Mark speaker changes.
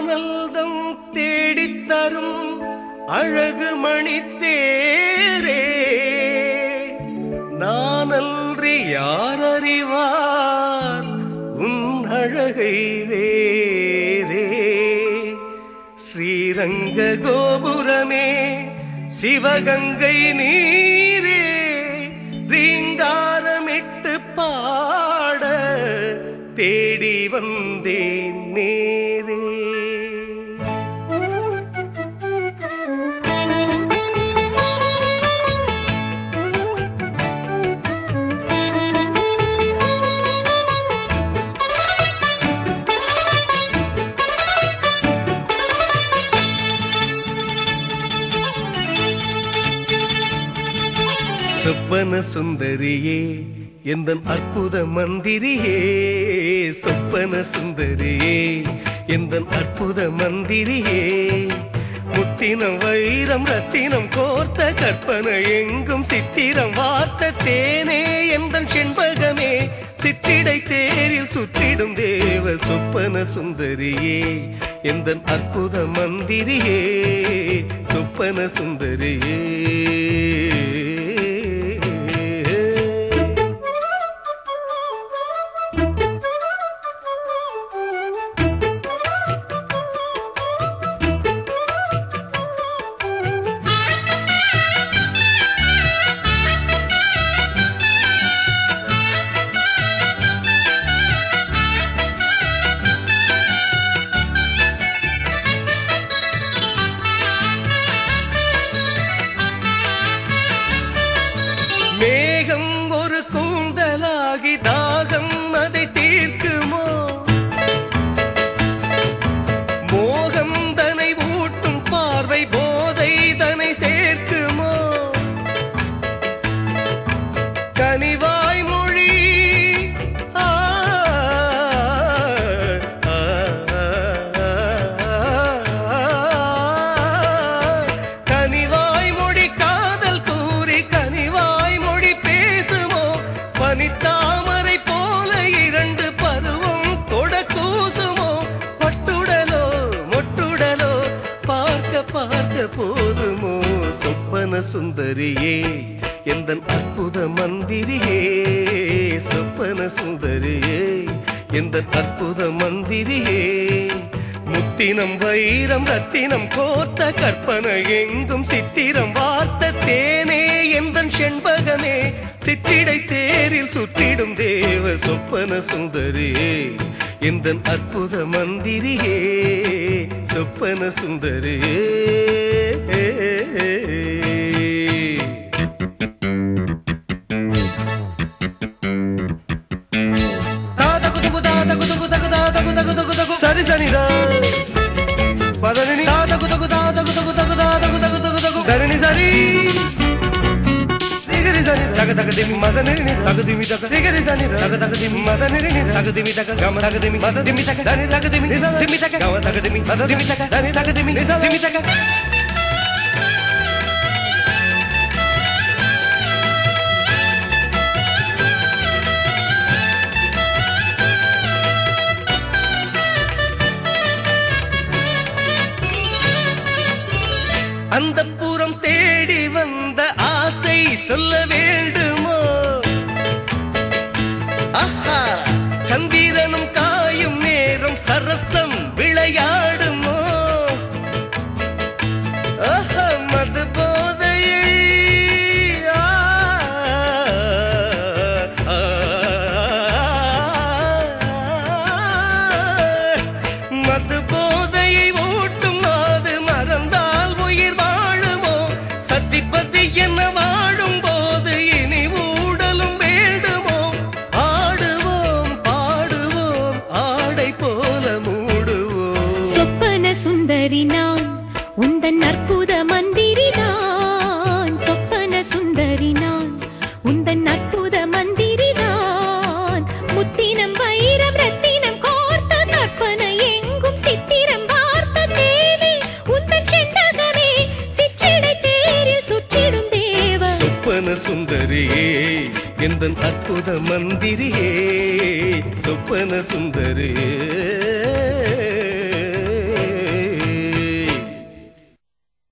Speaker 1: ஆனந்தம் தேடித்தரும் அழகு மணித்தேரே நானன்றி யார் அறிவார் உன் அழகை வேரே ஸ்ரீரங்க கோபுரமே சிவகங்கை நீரே ரீங்காரமிட்டு பாட தேடி வந்தேன் நேரே சொப்பன சுந்தரியே எந்த அற்புத மந்திரியே சொப்பன சுந்தரியே எந்த அற்புத மந்திரியே முத்தினம் வைரம் ரத்தினம் கோர்த்த கற்பனை எங்கும் சித்திரம் வார்த்த தேனே எந்த செண்பகமே சிற்றிடை தேரில் சுற்றிடும் தேவ சொப்பன சுந்தரியே எந்த அற்புத மந்திரியே சொப்பன சுந்தரியே மேகம் ஒரு கூந்தலாகி தாகம் அதை தீர்க்குமோ மோகம் தனை ஊட்டும் பார்வை போதை தனை சேர்க்குமோ கனிவாய் மொழி ஆ, ஆ, கனிவாய் மொழி காதல் கூறி கனிவாய் மொழி பேசுமோ பனித்தாமரை போல இரண்டு பருவம் தொட கூசுமோ பட்டுடலோ மொட்டுடலோ பார்க்க பார்க்க போதுமோ சொப்பன சுந்தரியே எந்த அற்புத மந்திரியே சொப்பன சுந்தரியே எந்த அற்புத மந்திரியே முத்தினம் வைரம் ரத்தினம் கோர்த்த கற்பனை எங்கும் சித்திரம் வார்த்த தேனே எந்த செண்பகமே சிற்றிடை தேரில் சுற்றிடும் தேவ சொப்பன சுந்தரியே எந்த அற்புத மந்திரியே சொப்பன சுந்தரியே సరి సనిదా పదని ధరణి సరి దిగరి సని తగ తగ దిమి మదని తగ దిమి తగ దిగరి సని తగ తగ దిమి మదని తగ దిమి తగ గమ తగ దిమి మద దిమి తగ దని తగ దిమి నిజ దిమి తగ గమ తగ దిమి మద దిమి తగ దని తగ దిమి నిజ దిమి తగ அந்த புறம் தேடி வந்த ஆசை சொல்ல வேண்டுமோ ஆஹா சந்திரனும் காயும் நேரம் சரசம் விளையாடுமோ ஆஹா மது போதையை ஆ, ஆ, மது போதையை ஊட்டும் அது மறந்தால் உயிர் வாழுமோ சத்திப்பதி என்ன வாழும் போது இனி ஊடலும் வேண்டுமோ ஆடுவோம் பாடுவோம் ஆடை போல மூடுவோம்
Speaker 2: சொப்பன சுந்தரி நான் உந்தன் அற்புத மந்திரி தான் சொப்பன சுந்தரி நான் உந்தன் அற்புத மந்திரி தான் முத்தினம் வைரம் ரத்தினம் கோர்த்த கற்பனை எங்கும் சித்திரம் வார்த்த தேவி உந்தன் செண்பகமே சிற்றிடை தேரில் சுற்றிடும் தேவ
Speaker 1: சொப்பன சுந்தரியே எந்த அற்புத மந்திரியே சொப்பன சுந்தரியே